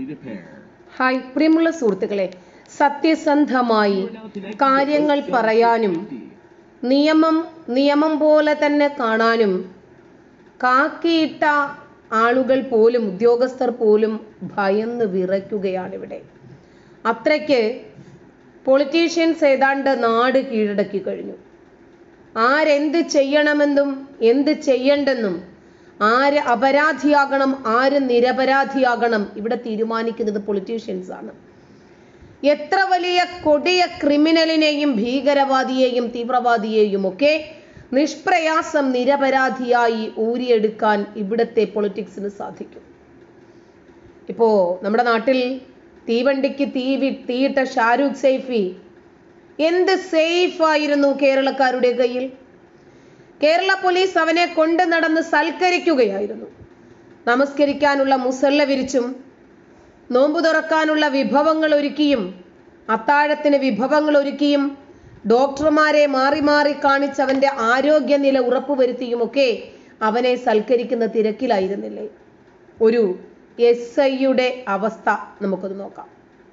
Hi പ്രിയമുള്ള സുഹൃത്തുക്കളെ സത്യസന്ധമായി കാര്യങ്ങൾ പറയാനും നിയമം നിയമം പോലെ തന്നെ കാണാനും കാക്കിയിട്ട ആളുകൾ പോലും ഉദ്യോഗസ്ഥർ പോലും ഭയന്ന് വിറയ്ക്കുകയാണ് ഇവിടെ അത്രയ്ക്ക് പൊളിറ്റീഷ്യൻസ് ഏതാണ്ട് നാട് കീഴടക്കി കഴിഞ്ഞു ആരെന്ത് ചെയ്യണമെന്നും എന്ത് ചെയ്യണ്ടെന്നും ആര് അപരാധിയാകണം ആര് നിരപരാധിയാകണം ഇവിടെ തീരുമാനിക്കുന്നത് പൊളിറ്റീഷ്യൻസ് ആണ് എത്ര വലിയ കൊടിയ ക്രിമിനലിനെയും ഭീകരവാദിയെയും തീവ്രവാദിയെയും ഒക്കെ നിഷ്പ്രയാസം നിരപരാധിയായി ഊരിയെടുക്കാൻ ഇവിടുത്തെ പൊളിറ്റിക്സിന് സാധിക്കും ഇപ്പോ നമ്മുടെ നാട്ടിൽ തീവണ്ടിക്ക് തീ വി- തീയിട്ട ഷാരൂഖ് സൈഫി എന്ത് സേഫ് ആയിരുന്നു കേരളക്കാരുടെ കയ്യിൽ കേരള പോലീസ് അവനെ കൊണ്ട് നടന്ന് സൽക്കരിക്കുകയായിരുന്നു നമസ്കരിക്കാനുള്ള മുസല്ല വിരിച്ചും നോമ്പു തുറക്കാനുള്ള വിഭവങ്ങൾ ഒരുക്കിയും അത്താഴത്തിന് വിഭവങ്ങൾ ഒരുക്കിയും ഡോക്ടർമാരെ മാറി മാറി കാണിച്ച് അവന്റെ ആരോഗ്യനില ഉറപ്പുവരുത്തിയുമൊക്കെ അവനെ സൽക്കരിക്കുന്ന തിരക്കിലായിരുന്നില്ലേ ഒരു എസ് ഐയുടെ അവസ്ഥ നമുക്കൊന്ന് നോക്കാം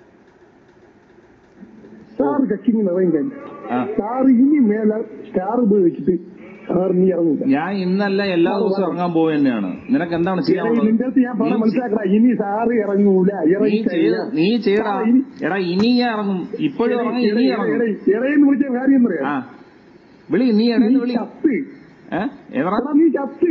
സ്റ്റാർ കക്കിങ് ഇറങ്ങി ആ. സ്റ്റാർ ഇനി മേലെ സ്റ്റാർ ഉപയോഗിച്ചിട്ട് സ്റ്റാർ നീ ഇറങ്ങില്ല ഞാൻ ഇന്നല്ല എല്ലാ ദിവസവും ഇറങ്ങാൻ പോവുക തന്നെയാണ് നിനക്ക് എന്താണ് ചെയ്യാനുള്ളത് നിന്റെ അടുത്ത് ഞാൻ പറഞ്ഞ നീ മനസ്സിലാക്കണ ഇനി സാറ് ഇറങ്ങൂല നീ ഇറങ്ങി ചെയ്ത നീ ചെയ്യടാ എടാ ഇനി ഞാൻ ഇറങ്ങും ഇപ്പോഴും ഇറങ്ങും ഇനി ഇറങ്ങും ഇടയെന്ന് വിളിച്ച കാര്യം പറയാം ആ വിളി നീ നീ ഇടന്ന് വിളി ചത്ത് ഏ എവറാ എടാ, നീ ചത്ത്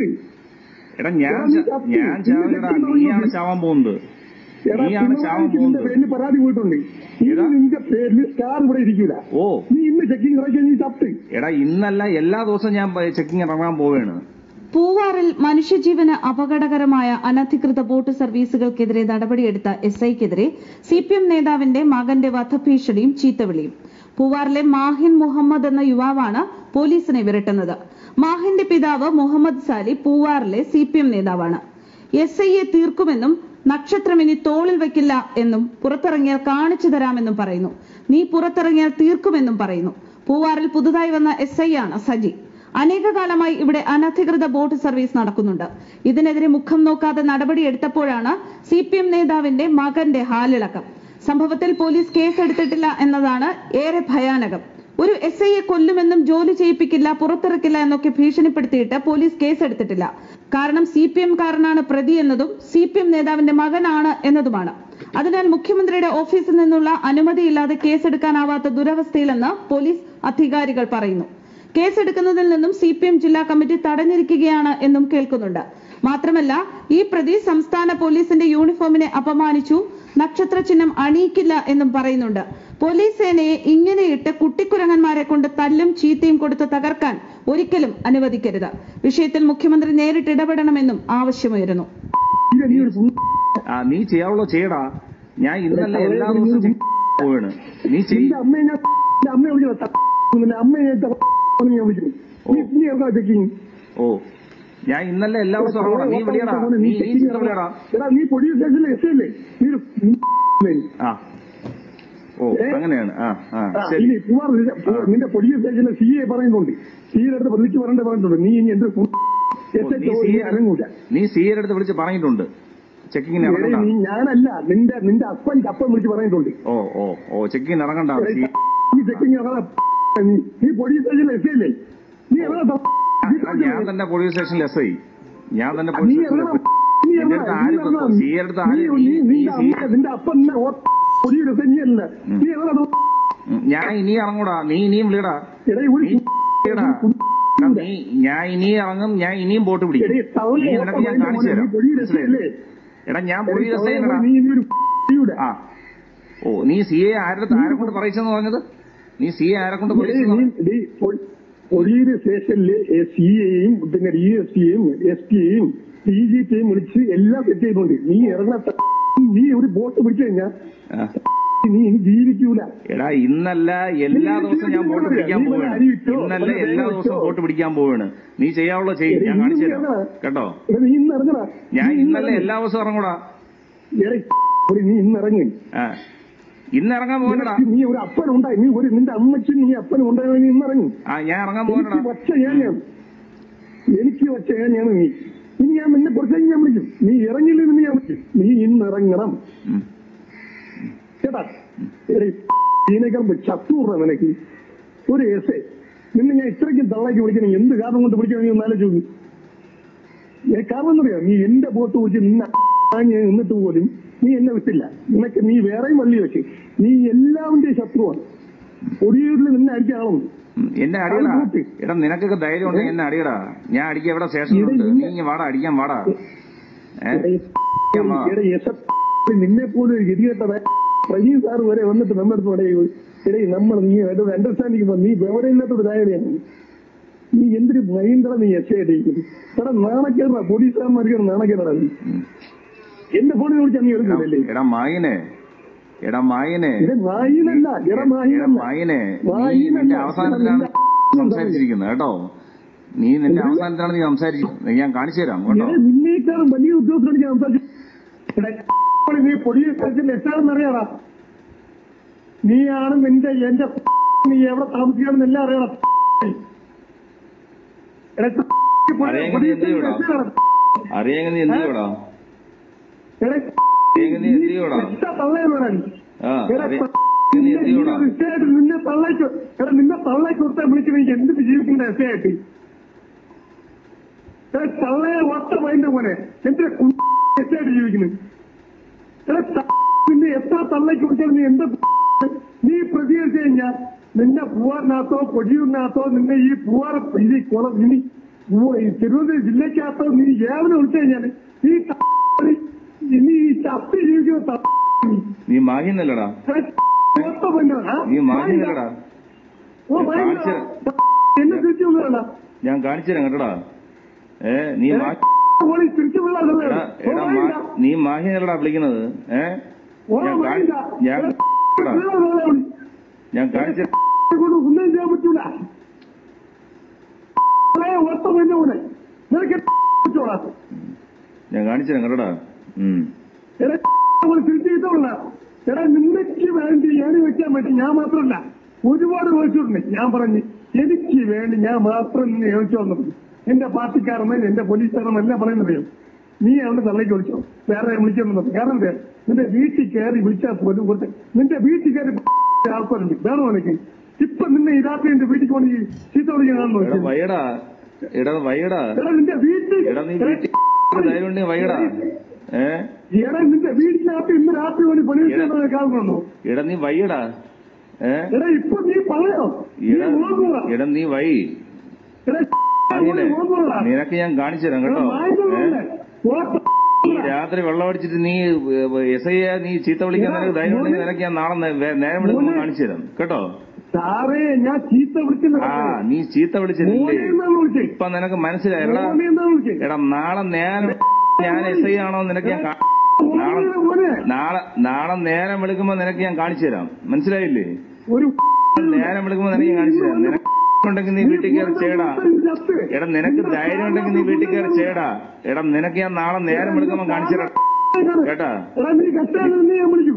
എടാ ഞാൻ എടാ, നീ ച- ചത്ത്. ഞാൻ നീ ചാവില്ലടാ ചത്ത് നീയാണ് തുടങ്ങി. ചാവാൻ പോകുന്നത് എടാ നീയാണ് ചാവാൻ പിണറായിക്ക് നിന്റെ പോകുന്നത് പേരിൽ പരാതി പോയിട്ടുണ്ട് ഇനി എടാ. നിന്റെ പേരിൽ സ്റ്റാർ ഇവിടെ ഇരിക്കൂല ഓ നീ ഇന്ന് ചെക്കിങ് ഇറക്കിയ നീ ചത്ത് എടാ ഇന്നല്ല എല്ലാ ദിവസവും ഞാൻ ചെക്കിങ് ഇറങ്ങാൻ പോവുകയാണ് പൂവാറിൽ മനുഷ്യജീവന് അപകടകരമായ അനധികൃത ബോട്ട് സർവീസുകൾക്കെതിരെ നടപടിയെടുത്ത എസ് ഐക്കെതിരെ സി പി എം നേതാവിന്റെ മകന്റെ വധഭീഷണിയും ചീത്തവിളിയും പൂവാറിലെ മാഹിൻ മുഹമ്മദ് എന്ന യുവാവാണ് പോലീസിനെ വിരട്ടുന്നത് മാഹിന്റെ പിതാവ് മുഹമ്മദ് സാലി പൂവാറിലെ സി പി എം നേതാവാണ് എസ് ഐയെ തീർക്കുമെന്നും നക്ഷത്രം ഇനി തോളിൽ വെക്കില്ല എന്നും പുറത്തിറങ്ങിയാൽ കാണിച്ചു തരാമെന്നും പറയുന്നു നീ പുറത്തിറങ്ങിയാൽ തീർക്കുമെന്നും പറയുന്നു പൂവാറിൽ പുതുതായി വന്ന എസ് ഐ ആണ് സജി അനേക കാലമായി ഇവിടെ അനധികൃത ബോട്ട് സർവീസ് നടക്കുന്നുണ്ട് ഇതിനെതിരെ മുഖം നോക്കാതെ നടപടിയെടുത്തപ്പോഴാണ് സി പി എം നേതാവിന്റെ മകന്റെ ഹാലിളക്കം സംഭവത്തിൽ പോലീസ് കേസെടുത്തിട്ടില്ല എന്നതാണ് ഏറെ ഭയാനകം ഒരു എസ് ഐയെ കൊല്ലുമെന്നും ജോലി ചെയ്യിപ്പിക്കില്ല പുറത്തിറക്കില്ല എന്നൊക്കെ ഭീഷണിപ്പെടുത്തിയിട്ട് പോലീസ് കേസെടുത്തിട്ടില്ല കാരണം സി പി എം കാരനാണ് പ്രതി എന്നതും സി പി എം നേതാവിന്റെ മകനാണ് എന്നതുമാണ് അതിനാൽ മുഖ്യമന്ത്രിയുടെ ഓഫീസിൽ നിന്നുള്ള അനുമതിയില്ലാതെ കേസെടുക്കാനാവാത്ത ദുരവസ്ഥയിലെന്ന് പോലീസ് അധികാരികൾ പറയുന്നു കേസെടുക്കുന്നതിൽ നിന്നും സി പി എം ജില്ലാ കമ്മിറ്റി തടഞ്ഞിരിക്കുകയാണ് എന്നും കേൾക്കുന്നുണ്ട് മാത്രമല്ല ഈ പ്രതി സംസ്ഥാന പോലീസിന്റെ യൂണിഫോമിനെ അപമാനിച്ചു നക്ഷത്ര ചിഹ്നം അണിയിക്കില്ല എന്നും പറയുന്നുണ്ട് പോലീസ് സേനയെ ഇങ്ങനെയിട്ട് കുട്ടിക്കുരങ്ങന്മാരെ കൊണ്ട് തല്ലും ചീത്തയും കൊടുത്ത് തകർക്കാൻ ഒരിക്കലും അനുവദിക്കരുത് വിഷയത്തിൽ മുഖ്യമന്ത്രി നേരിട്ട് ഇടപെടണമെന്നും ആവശ്യമുയരുന്നു ഇത് നീ ഒരു സുന്ദ- ആ നീ ചെയ്യാവുള്ള ചെയ്യടാ ഞാൻ ഇന്നല്ല എല്ലാ ദിവസവും ചെക്ക് പോവാണ് നീ ചെയ് നിന്റെ അമ്മയെ ഞാൻ നിന്റെ അമ്മയെ വിളിക്കണം ത- നിന്റെ അമ്മയെ ഞാൻ ത- എന്ന് ഞാൻ വിളിക്കുന്നു നീ നീ ഇറങ്ങാ ചെക്കിങ് ഓ ഞാൻ ഇന്നല്ല എല്ലാ ദിവസവും ഇറങ്ങണം നീ വിളിയടാ നീ നീ ചീത്ത വിളിയടാ എടാ നീ പോലീസ് സ്റ്റേഷനിലെ എസ് അല്ലേ നീ ഒരു ആ ഓ അങ്ങനെയാണ് ആ ആ ആ, ശരി ഇനി കുമാർ നിന്റെ- നിന്റെ പോലീസ് സ്റ്റേഷനിലെ സി എ പറയുന്നുണ്ട് സി എ അടുത്ത് പ്രതിക്ക് പറയേണ്ട പറഞ്ഞിട്ടുണ്ട് നീ ഇനി എന്ത് ഓ, എസ് നീ സി എച്ച് ഇറങ്ങൂല നീ സി അടുത്ത് വിളിച്ച് പറഞ്ഞിട്ടുണ്ട് ചെക്കിങ്ങിന് എടേ, ഇറങ്ങണ്ട നീ ഞാനല്ല നിന്റെ നിന്റെ അപ്പൻ അപ്പൻ വിളിച്ച് പറഞ്ഞിട്ടുണ്ട് ഓ ഓ ഓ ചെക്കിങ്ങിന് ഇറങ്ങണ്ട എടേ, സി- നീ ചെക്കിങ് ഇറങ്ങാം നീ നീ പോലീസ് സ്റ്റേഷനിലെ എസ് അല്ലേ നീ ഇറങ്ങാം ആ, ഞാൻ തന്നെ പോലീസ് സ്റ്റേഷനിൽ എസ് ഐ ഞാൻ തന്നെ നീ പോലീസ് സ്റ്റേഷനിൽ ഇറങ്ങണം എസ് നീ ഐ എന്റെ അടുത്ത് ആര് ഇറങ്ങണം സി അടുത്ത് നീ ആര് നീ നീ നീ നിന്റെ സി അമ്മ നിന്റെ അപ്പൻ നിന്നെ ഓ- പോലീസ് സ്റ്റേഷൻ നീ അല്ല നീ ഇറങ്ങണം ഉം, ഞാൻ ഇനി ഇറങ്ങൂടാ നീ ഇനിയും വിളിയടാ എടേ ഒരു നീ വിളിയടാ എടാ, നീ ഞാൻ ഇനിയും ഇറങ്ങും ഞാൻ ഇനിയും ബോട്ട് പിടിക്കും എടേ, തവള നീ നിനക്ക് ഞാൻ ഓട്ടം കാണിച്ചു നീ തരാം പോലീസ് മനസ്സിലായില്ലേ? സ്റ്റേഷനിലെ എടാ ഞാൻ എടേ, പോലീസ് തവള സ്റ്റേഷനിലെടാ നീ ഇനി ഒരു ചെയ്യൂല. ആ ഓ നീ സി എ ആരുടെ ആരെ കൊണ്ട് പറയിച്ചെന്ന് പറഞ്ഞത് നീ സി എ ആരെ കൊണ്ട് എടേ, പറയിച്ചെന്ന് നീ- പറഞ്ഞത്? ഡേ, പോ- പോലീസ് സ്റ്റേഷനില് സി എയും പിന്നെ ഡി എസ് പിയും എസ് പിയും ഡി ജി പിയും വിളിച്ച് എല്ലാം സെറ്റ് ചെയ്യുന്നുണ്ട് നീ ഇറങ്ങാ നീ ഒരു ബോട്ട് പിടിച്ചു കഴിഞ്ഞാൽ ആ. നീ ഇനി ജീവിക്കൂല എടാ ഇന്നല്ല എല്ലാ നീ ദിവസവും ഞാൻ ബോട്ട് നീ പിടിക്കാൻ നീ പോവാണ് അരി വിറ്റോ, ഇന്നല്ല വല്ല എല്ലാ തേങ്ങ ദിവസവും വിറ്റോ. ബോട്ട് പിടിക്കാൻ പോവാണ് നീ ചെയ്യാവുള്ള ചെയ്യും ഞാൻ എടേ, കാണിച്ചു നീ തരാം ഇറങ്ങടാ. കേട്ടോ എടാ, നീ ഇന്ന് ഇറങ്ങണ ഞാൻ ഇന്നല്ല എല്ലാ ദിവസവും ഇറങ്ങൂടാ നീ ഇന്ന് ഇറങ്ങി ആ ഇന്ന് ഇറങ്ങാൻ പോകണ്ടടാ നീ ഒരു അപ്പനുണ്ടായി നീ ഒരു നിന്റെ അമ്മയ്ക്കും നീ അപ്പനും ഉണ്ടായി നീ ഇന്ന് ഇറങ്ങി ആ ഞാൻ ഇറങ്ങാൻ എനിക്ക് പോകണ്ടടാ വച്ച ഏനെയാണ് എനിക്ക് വച്ച ഏനെയാണ് നീ ഇനി ഞാൻ നിന്നെ കുറച്ചേക്ക് ഞാൻ വിളിക്കും നീ ഇറങ്ങിയില്ല നിന്ന് ഞാൻ വിളിക്കും നീ ഇന്ന് ഇറങ്ങണം ഉം. കേട്ടാ എടീ, ഇതിനേക്കാൾ ചത്തൂറ നിനക്ക് ഒരു എസ് നിന്നെ ഞാൻ ഇത്രയ്ക്കും തള്ളാക്കി വിളിക്കണം എന്ത് കാരണം കൊണ്ട് വിളിക്കണം നീ ഒന്ന് ആലോചിച്ച് നോക്ക്. ഏ, കാരണം എന്നറിയാം നീ എന്റെ ബോട്ട് വിളിച്ച് നിന്നെ ആഞ്ഞ് നിന്നിട്ട് പോലും നീ എന്നെ വിട്ടില്ല നിനക്ക് നീ വേറെയും വള്ളി വെച്ച് നീ എല്ലാവന്റെയും ശത്രുവാണ് ഒടിയൂരിൽ നിന്നെ അടിച്ച ആളുണ്ട് ഉം. എന്നെ അടിയടാ അത് കൂട്ടി. എടാ നിനക്കൊക്കെ ധൈര്യം ഉണ്ടെങ്കിൽ എന്നെ അടിയടാ ഞാൻ അടിക്കാൻ എവിടെ സ്റ്റേഷനിലുണ്ട് നീ ഇങ്ങ് വാടാ അടിക്കാൻ വാടാ ഏ അടിക്കാൻ വാ. നിന്നെ പോലും ഒരു ഗതികെട്ടത് പ്രജീവ് സാർ വരെ വന്നിട്ട് നമ്മുടെ അടുത്ത് പറയും എടേ നമ്മൾ നീ ഒരു അണ്ടർസ്റ്റാൻഡിങ് നീ വിവരമില്ലാത്തൊരു ധാരണയാണ് നീ എന്തൊരു മൈൻഡാണ് നീ എസ് ആയിട്ടിരിക്കുന്നത് എടാ നാണക്കേടാ പോലീസുകാരന്മാർക്ക് നാണക്കേടാ നീ എന്റെ ഫോണിൽ വിളിച്ചാൽ നീ എടാ, എടുക്കുന്നില്ലേ എടാ മായിനെ എടാ മായിനെ ഇത് നായിനല്ല എടാ എടാ നായിനല്ല മായിനെ നീ മായിനല്ല. നിന്റെ അവസാനത്തിലാണ് നിന്റെ- സംസാരിച്ചിരിക്കുന്നത് കേട്ടോ നീ നിന്റെ അവസാനത്തിലാണ് നീ സംസാരിച്ചിരിക്കുന്നത് ഞാൻ കാണിച്ചു തരാം കേട്ടോ എടേ, നിന്നേക്കാളും വലിയ ഉദ്യോഗസ്ഥരോട് ഞാൻ സംസാരിച്ചു എടാ, ഇപ്പോൾ നീ പൊടിയ സ്ഥലത്തിൽ എത്താണെന്ന് അറിയാടാ നീയാണ് നിന്റെ എന്റെ നീ എവിടെ താമസിക്കണമെന്ന് എല്ലാം അറിയണം എടാ, അറിയാമെങ്കിൽ പൊടിയ എന്ത് ചെയ്യൂടാ? സ്ഥലത്തിൽ അറിയാമെങ്കിൽ നീ എന്ത് ചെയ്യോടാ എടാ, അറിയാമെങ്കിൽ നീ എന്ത് ചെയ്യോടാ എത്ര തള്ളയെന്ന് പറയാൻ ആ എടാ, അറിയാമെങ്കിൽ നീ എന്ത് ചെയ്യോടാ എസ് ആയിട്ട് നിന്നെ തള്ളയ്ക്ക് എടാ നിന്നെ തള്ളയ്ക്ക് കൊടുത്താൽ വിളിക്കണമെങ്കിൽ എന്ത് ജീവിക്കണ്ട എസ് ആയിട്ട് എടാ, തള്ളയെ ഒത്ത മൈൻഡ് പോലെ എന്തിനാ എസ് ആയിട്ട് ജീവിക്കുന്നത് എടാ, ത- നിന്നെ എത്ര തള്ളയ്ക്ക് കൊടുത്താലും നീ എന്താ നീ പ്രതികരിച്ചു കഴിഞ്ഞാൽ നിന്നെ പൂവാറിനകത്തോ കൊടിയൂരിനകത്തോ നിന്നെ ഈ പൂവാറ് ഇത് കുളം ഇനി പൂ- ഈ തിരുവനന്തപുരം ജില്ലക്കകത്തോ നീ ഏവനെ വിളിച്ചു കഴിഞ്ഞാൽ ഈ ത- നീ ഈ ചത്തി ജീവിക്കുന്ന ത- നീ മാഹിന്നല്ലടാ ഒത്ത മൈൻഡ് ആ? നീ മാഹിന്നല്ലടാ ഓ, മൈൻഡ് കാണിച്ച് എന്നെ തിരിച്ചു കൊണ്ടുവരണ്ട. ഞാൻ കാണിച്ചു തരാം കേട്ടോടാ ഏ നീ മാ ഓളി തിരിച്ചു കൊണ്ടുവരണ്ട. എടാ ഓ, എടാ മൈൻഡാ. മാ- നീ മാഹിന്നല്ലടാ വിളിക്കുന്നത് ഏ ഓ, ഞാൻ കാണി- മൈൻഡാ. ഞാൻ എടാ, എടാ, കൊണ്ടുവരണ്ട, ഓളി. ഞാൻ കാണിച്ചു എന്നെ കൊണ്ട് ഒന്നും ചെയ്യാൻ പറ്റൂല ഓളെ, ഒത്ത മൈൻഡ് പോലെ. നിനക്ക് പറ്റൂടാ. ഞാൻ കാണിച്ചു തരാം കേട്ടോടാ ഉം എടാ, ഓളി തിരിച്ചു കിട്ടുള്ള എടാ നിനക്ക് വേണ്ടി ഏണി വെക്കാൻ പറ്റി ഞാൻ മാത്രമല്ല ഒരുപാട് വിളിച്ചിട്ടുണ്ട് ഞാൻ പറഞ്ഞു എനിക്ക് വേണ്ടി ഞാൻ മാത്രം നിന്നെ ഏൽച്ചു വന്നത് എന്റെ പാർട്ടിക്കാരെന്നും എന്റെ പോലീസുകാരെന്നും എല്ലാം പറയുന്നത് നീ അവിടെ തള്ളേക്ക് വിളിച്ചോ വേറെ വിളിച്ചോന്നു കാരണം എന്താ നിന്റെ വീട്ടിൽ കയറി വിളിച്ചാൽ പോലും കൊടുത്ത് നിന്റെ വീട്ടിൽ കയറി ആൾക്കാരുണ്ട് വേണോ എനിക്ക് ഇപ്പൊ നിന്നെ ഇതാക്കി എന്റെ വീട്ടിൽ കൊണ്ട് ഈ ചീത്ത വിളിക്കാൻ എടാ കാണുന്നു വയ്യടാ എടാ വയ്യടാ എടാ നിന്റെ വീട്ടിൽ എടാ നീ വീട്ടിൽ ധൈര്യം ഉണ്ടെങ്കിൽ വയ്യടാ ഏ എടാ നിന്റെ വീട്ടിനകത്ത് ഇന്ന് രാത്രി കൊണ്ട് പണി കാണുന്നു എടാ നീ വയ്യടാ ഏ എടാ ഇപ്പൊ നീ പറയോ നീ എടാ ഓർമ്മ എടാ നീ വൈ എടാ അറിയില്ലേ ഓർമ്മ നിനക്ക് ഞാൻ കാണിച്ചു തരാം കേട്ടോ ഏ ഈ രാത്രി വെള്ളം അടിച്ചിട്ട് നീ എസ് ഐ നീ ചീത്ത വിളിക്കാൻ നിനക്ക് ധൈര്യം ഉണ്ടെങ്കിൽ നിനക്ക് ഞാൻ നാളെ നേ- വേ- നേരം വിളിക്കുമ്പോൾ കാണിച്ചു തരാം കേട്ടോ സാറേ ഞാൻ ചീത്ത വിളിക്കുന്ന ആ നീ ചീത്ത വിളിച്ചില്ലേ വിളിച്ചേ ഇപ്പൊ നിനക്ക് മനസ്സിലായടാ മോനെ എന്നാ വിളിച്ചേ എടാ നാളെ നേരം ഞാൻ എസ് ഐ ആണോ നിനക്ക് ഞാൻ കാ- നാളെ മോനെ നാളെ നാളെ നേരം വിളിക്കുമ്പോ നിനക്ക് ഞാൻ കാണിച്ചു തരാം മനസ്സിലായില്ലേ ഒരു നേരം വിളിക്കുമ്പോ നിനക്ക് ഞാൻ കാണിച്ചു തരാം നിനക്ക് ഉണ്ടെങ്കിൽ നീ വീട്ടിൽ കയറി ചെയ്യടാ എടാ നിനക്ക് ധൈര്യം ഉണ്ടെങ്കിൽ നീ വീട്ടിൽ കയറി ചെയ്യടാ എടാ നിനക്ക് ഞാൻ നാളെ നേരം വിളിക്കുമ്പോ കാണിച്ചു തരാം കേട്ടാ എടാ നീ കറ്റാണ് നീ ഞാൻ വിളിക്കും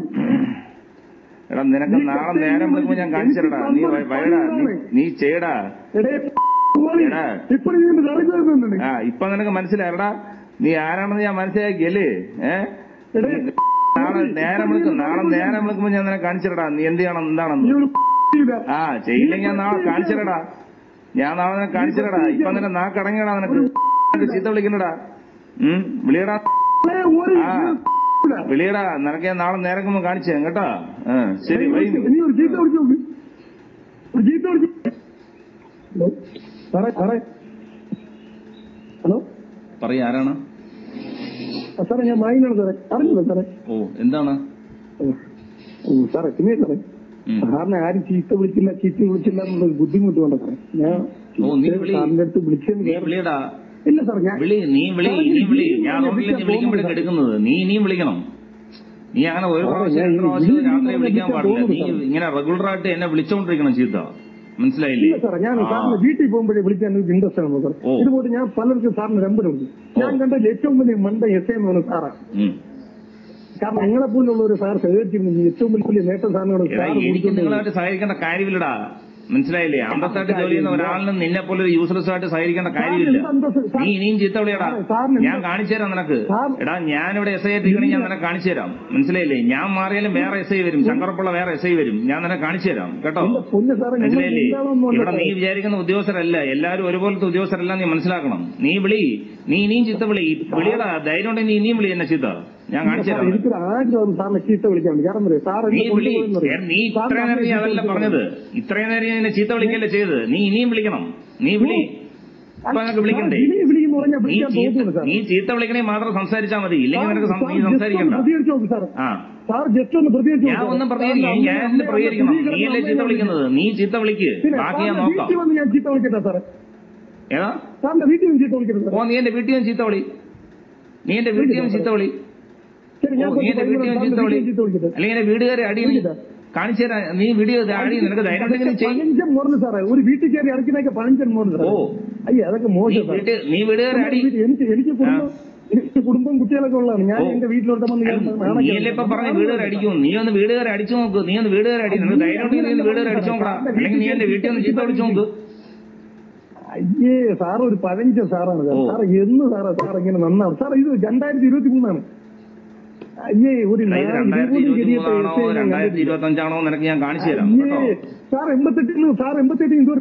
എടാ നിനക്ക് നാളെ നേരം വിളിക്കുമ്പോ ഞാൻ കാണിച്ചു തരടാ നീ വ- വയടാ നീ- നീ ചെയ്യടാ എടേ മോനെ, എടാ. ഇപ്പൊ നീ എന്റെ തലക്ക് വരുന്നുണ്ട് ആ ഇപ്പൊ നിനക്ക് മനസ്സിലായടാ നീ ആരാണെന്ന് ഞാൻ മനസ്സിലാക്കിയല്ലേ ഏ എടേ നാളെ നേരം വിളിക്കും നാളെ നേരം വിളിക്കുമ്പോ ഞാൻ നിനക്ക് കാണിച്ചു തരടാ നീ എന്ത് ചെയ്യണം നീ എന്താണെന്ന് ഒരു ഇല്ല. ആ ചെയ്യില്ലെങ്കിൽ ഞാൻ നാളെ കാണിച്ചു തരടാ ഞാൻ നാളെ നിനക്ക് കാണിച്ചു തരടാ ഇപ്പൊ നിന്റെ നാക്കടങ്ങടാ നിനക്ക് നിനക്ക് ചീത്ത വിളിക്കണ്ടടാ ഉം വിളിയടാ എടേ, ഒരു ആ. ഇല്ല. വിളിയടാ നിനക്ക് ഞാൻ നാളെ നേരം കാണിച്ചു തരാം കേട്ടോ ആ ശരി വൈ നീ. നീ ഒരു ചീത്ത വിളിച്ചു നോക്ക്. ഒരു ചീത്ത വിളിച്ചു ഹലോ സാറേ സാറേ ഹലോ പറയ് ആരാണ് ആ, സാറേ ഞാൻ മായിനാണ് സാറേ അറിഞ്ഞില്ല സാറേ ഓ എന്താണ് ഓ, ഓ സാറേ പിന്നെ സാറേ ഉം. സാറിനെ ആരും ചീത്ത വിളിച്ചില്ല ചീത്ത വിളിച്ചില്ല എന്നുള്ള ബുദ്ധിമുട്ട് കൊണ്ട് സാറേ ഞാൻ ഓ, നീ വിളി. സാറിന്റെ അടുത്ത് വിളിച്ചെന്ന് നീ വേറെ വിളിയടാ ഇല്ല സാർ ഞാൻ വിളി നീ വിളി നീ വിളി ഞാൻ നോക്കില്ല നീ വിളിക്കുമ്പോഴേക്ക് എടുക്കുന്നത് നീ ഇനിയും വിളിക്കണം നീ അങ്ങനെ ഒരു ആ, പ്രാവശ്യം ഞാൻ രണ്ട് ഈ പ്രാവശ്യം വിളി രാത്രി വിളിക്കാൻ വിളിക്കാൻ പാടില്ല നീ പോകുന്നു ഇങ്ങനെ റെഗുലർ ആയിട്ട് എന്നെ വിളിച്ചോണ്ടിരിക്കണം ചീത്ത മനസ്സിലായില്ലേ ഇല്ല സാറേ ഞാൻ ആ. സാറിന്റെ വീട്ടിൽ പോകുമ്പോഴേ വിളിക്കാൻ എനിക്ക് ഇൻട്രസ്റ്റ് ആണ് സാർ ഓ. ഇതുപോലെ ഞാൻ പലർക്കും സാറിന് നമ്പർ വിളിച്ചു ഞാൻ കണ്ടതിൽ ഏറ്റവും വലിയ മണ്ട എസ് എന്ന് പറഞ്ഞ സാറാണ് ഉം. കാരണം ഞങ്ങളെ പോലുള്ള ഒരു സാർ സഹകരിച്ചിരുന്നു ഏറ്റവും വലിയ നേട്ടം സാറിനോട് എടാ സാർ എനിക്ക് കൊടുക്കുന്നത് നിങ്ങളായിട്ട് സഹകരിക്കേണ്ട കാര്യമില്ലടാ മനസ്സിലായില്ലേ അന്തസ്സായിട്ട് ജോലി ചെയ്യുന്ന ഒരാളിനും നിന്നെ പോലെ ഒരു യൂസ്ലെസ് ആയിട്ട് സഹകരിക്കേണ്ട കാര്യമില്ല നീ ഇനിയും ചീത്ത വിളിയടാ ഞാൻ കാണിച്ചു തരാം നിനക്ക് എടാ ഞാനിവിടെ എസ് ഐ ആയിട്ടിരിക്കണേ ഞാൻ നിനക്ക് കാണിച്ചു തരാം മനസ്സിലായില്ലേ ഞാൻ മാറിയാലും വേറെ എസ് ഐ വരും ശങ്കറപ്പുള്ള വേറെ എസ് ഐ വരും ഞാൻ നിനക്ക് കാണിച്ചു തരാം കേട്ടോ എന്റെ പൊന്ന് സാറേ ഞങ്ങൾ മനസ്സിലായില്ലേ ഗുണ്ടകളൊന്നും അല്ല ഇവിടെ നീ വിചാരിക്കുന്ന ഉദ്യോഗസ്ഥരല്ല എല്ലാവരും ഒരുപോലത്തെ ഉദ്യോഗസ്ഥരല്ല നീ മനസ്സിലാക്കണം നീ വിളി നീ ഇനിയും ചീത്ത വിളി വിളിയടാ ധൈര്യം ഉണ്ടെങ്കിൽ നീ ഇനിയും വിളി എന്നെ ചീത്ത ഞാൻ കാണിച്ചു സാറേ, തരാം എനിക്കൊരു ആഗ്രഹം സാറിനെ ചീത്ത വിളിക്കാൻ വേണ്ടി. കാരണം എന്താ, സാർ നീ എന്നെ വിളി കൊണ്ടുപോയെന്ന് ഏ, അറിയാം. നീ സാറിന് ഇത്രയും നേരം നീ ചീത്ത അതല്ല വിളിക്കാൻ പറഞ്ഞത് ഇത്രയും നേരം ഞാൻ നിന്നെ ചീത്ത വിളിക്കല്ലേ ചെയ്തത് നീ ഇനിയും വിളിക്കണം നീ വിളി ഇപ്പൊ നിനക്ക് വിളിക്കണ്ടേ വിളി വിളിയെന്ന് പറഞ്ഞാൽ നീ വിളിക്കാൻ ചീത്ത തോന്നുന്നു സാർ നീ ചീത്ത വിളിക്കണേ മാത്രം സംസാരിച്ചാൽ മതി ഇല്ലെങ്കിൽ നിനക്ക് സം- സാർ നീ just ഒന്ന് സംസാരിക്കണ്ട പ്രതികരിച്ച് നോക്ക് സാർ ആ സാർ ജസ്റ്റ് ഒന്ന് പ്രതികരിച്ച് ഞാൻ നോക്ക്. ഒന്നും സാറിന്റെ പ്രതികരിക്കും അമ്മയെ- ഞാൻ എന്ത് അമ്മയെ പ്രതികരിക്കണം പ്രതികരിക്കണം, നീയല്ലേ ചീത്ത അമ്മയെ വിളിക്കുന്നത് നീ ചീത്ത വിളിക്ക് പിന്നെ ബാക്കി ഞാൻ സാറിന്റെ നോക്കാം വീട്ടിൽ വന്ന് ഞാൻ ചീത്ത വിളിക്കട്ടെ സാറേ ഏതാ സാറിന്റെ വീട്ടിൽ നിന്ന് ചീത്ത വിളിക്കട്ടെ ഓ സാറേ നീ എന്റെ വീട്ടിൽ നിന്ന് ചീത്ത വിളി നീ എന്റെ വീട്ടിൽ നിന്ന് ചീത്ത വിളി ശരി ഓ, ഞാൻ നീ എന്റെ വീട്ടിൽ നിന്ന് ചീത്ത വിളി ചീത്ത വിളിക്കട്ടെ അല്ലെങ്കിൽ എന്റെ വീടുകാരെ അടി നീ കാണിച്ചു തരാം നീ വീഡിയോ അടി നിനക്ക് ധൈര്യം ഉണ്ടെങ്കിൽ നീ ചെയ്യും പഴഞ്ചൻ മോർന്ന് സാറേ ഒരു വീട്ടിൽ കയറി ഇറക്കിനൊക്കെ പഴഞ്ചൻ മോർന്ന് സാറേ ഓ. അയ്യ അതൊക്കെ നീ മോശം സാറേ. വീട്ടിൽ നീ വീടുകാരെ അടി വീട്ടിൽ എനിക്ക് എനിക്ക് കുടുംബം എനിക്ക് കുടുംബം കുട്ടികളൊക്കെ ഉള്ളതാണ് ഞാൻ ഓ. എന്റെ വീട്ടിലോട്ട് വന്ന് ഞാൻ നീ അല്ലേ ഇപ്പൊ പറഞ്ഞ വീടുകാരെ അടിക്കും നീ ഒന്ന് വീടുകാരെ അടിച്ചു നോക്ക് നീ ഒന്ന് വീടുകാരെ അടി നിനക്ക് ധൈര്യം ഉണ്ടെങ്കിൽ നീ ഒന്ന് വീടുകാരെ അടിച്ചു നോക്കടാ അല്ലെങ്കിൽ നീ എന്റെ വീട്ടിൽ ഒന്ന് ചീത്ത വിളിച്ചു നോക്ക് അയ്യേ സാർ ഒരു പഴഞ്ച സാറാണ് സാർ ഓ. സാർ എന്ന് സാറാ സാർ ഇങ്ങനെ നന്നാണ് സാർ ഇത് രണ്ടായിരത്തി ഇരുപത്തി മൂന്നാണ് അയ്യേ ഒരു ഇത് നാ- രണ്ടായിരത്തി ഇരുപത് ഇരുപത്തി ഗതികെട്ട മൂന്നാണോ essay ഞാൻ രണ്ടായിരത്തി കണ്ടിട്ടില്ല. ഇരുപത്തി അഞ്ചാണോ നിനക്ക് ഞാൻ കാണിച്ചു തരാം കേട്ടോ അയ്യേ സാർ എൺപത്തെട്ടിന് സാർ എൺപത്തെട്ടിന് ഇതുവരെ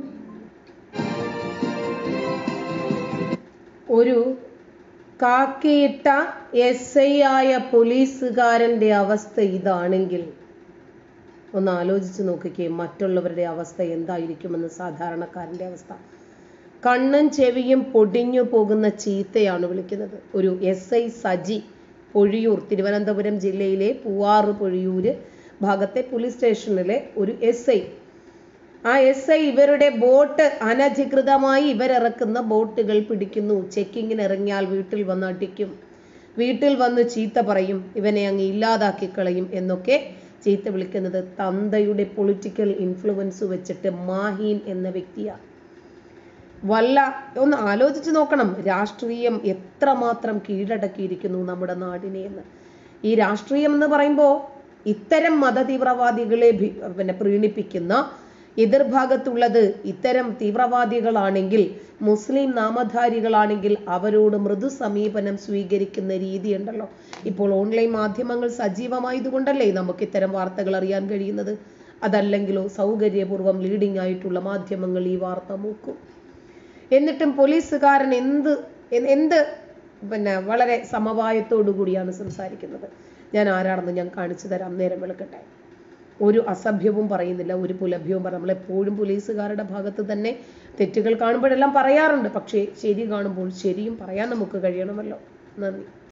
ഒരു കാക്കിയിട്ട എസ് ഐ ആയ പോലീസുകാരന്റെ അവസ്ഥ ഇതാണെങ്കിൽ ഒന്ന് ആലോചിച്ച് നോക്കിക്കേ മറ്റുള്ളവരുടെ അവസ്ഥ എന്തായിരിക്കുമെന്ന് സാധാരണക്കാരന്റെ അവസ്ഥ കണ്ണും ചെവിയും പൊടിഞ്ഞു പോകുന്ന ചീത്തയാണ് വിളിക്കുന്നത് ഒരു എസ് ഐ സജി പൊഴിയൂർ തിരുവനന്തപുരം ജില്ലയിലെ പൂവാറ് പൊഴിയൂര് ഭാഗത്തെ പോലീസ് സ്റ്റേഷനിലെ ഒരു എസ് ഐ ആ എസ് ഐ ഇവരുടെ ബോട്ട് അനധികൃതമായി ഇവരിറക്കുന്ന ബോട്ടുകൾ പിടിക്കുന്നു ചെക്കിങ്ങിന് ഇറങ്ങിയാൽ വീട്ടിൽ വന്ന് അടിക്കും വീട്ടിൽ വന്ന് ചീത്ത പറയും ഇവനെ അങ്ങ് ഇല്ലാതാക്കി കളയും എന്നൊക്കെ ചീത്ത വിളിക്കുന്നത് തന്തയുടെ പൊളിറ്റിക്കൽ ഇൻഫ്ലുവൻസ് വെച്ചിട്ട് മാഹീൻ എന്ന വ്യക്തിയാണ് വല്ല ഒന്ന് ആലോചിച്ച് നോക്കണം രാഷ്ട്രീയം എത്രമാത്രം കീഴടക്കിയിരിക്കുന്നു നമ്മുടെ നാടിനെ എന്ന് ഈ രാഷ്ട്രീയം എന്ന് പറയുമ്പോൾ ഇത്തരം മതതീവ്രവാദികളെ ഭി- പിന്നെ പ്രീണിപ്പിക്കുന്ന എതിർഭാഗത്തുള്ളത് ഇത്തരം തീവ്രവാദികളാണെങ്കിൽ മുസ്ലിം നാമധാരികളാണെങ്കിൽ അവരോട് മൃദു സമീപനം സ്വീകരിക്കുന്ന രീതിയുണ്ടല്ലോ ഇപ്പോൾ ഓൺലൈൻ മാധ്യമങ്ങൾ സജീവമായതുകൊണ്ടല്ലേ നമുക്ക് ഇത്തരം വാർത്തകൾ അറിയാൻ കഴിയുന്നത് അതല്ലെങ്കിലോ സൗകര്യപൂർവ്വം ലീഡിംഗ് ആയിട്ടുള്ള മാധ്യമങ്ങൾ ഈ വാർത്ത നോക്കും എന്നിട്ടും പോലീസുകാരൻ എന്ത് എ- എന്ത് പിന്നെ വളരെ സമവായത്തോടു കൂടിയാണ് സംസാരിക്കുന്നത് ഞാൻ ആരാണെന്ന് ഞാൻ കാണിച്ചു തരാം നേരം വെളുക്കട്ടെ ഒരു അസഭ്യവും പറയുന്നില്ല ഒരു പുലഭ്യവും പറ നമ്മളെപ്പോഴും പോലീസുകാരുടെ ഭാഗത്ത് തന്നെ തെറ്റുകൾ കാണുമ്പോഴെല്ലാം പറയാറുണ്ട് പക്ഷേ ശരി കാണുമ്പോൾ ശരിയും പറയാൻ നമുക്ക് കഴിയണമല്ലോ നന്ദി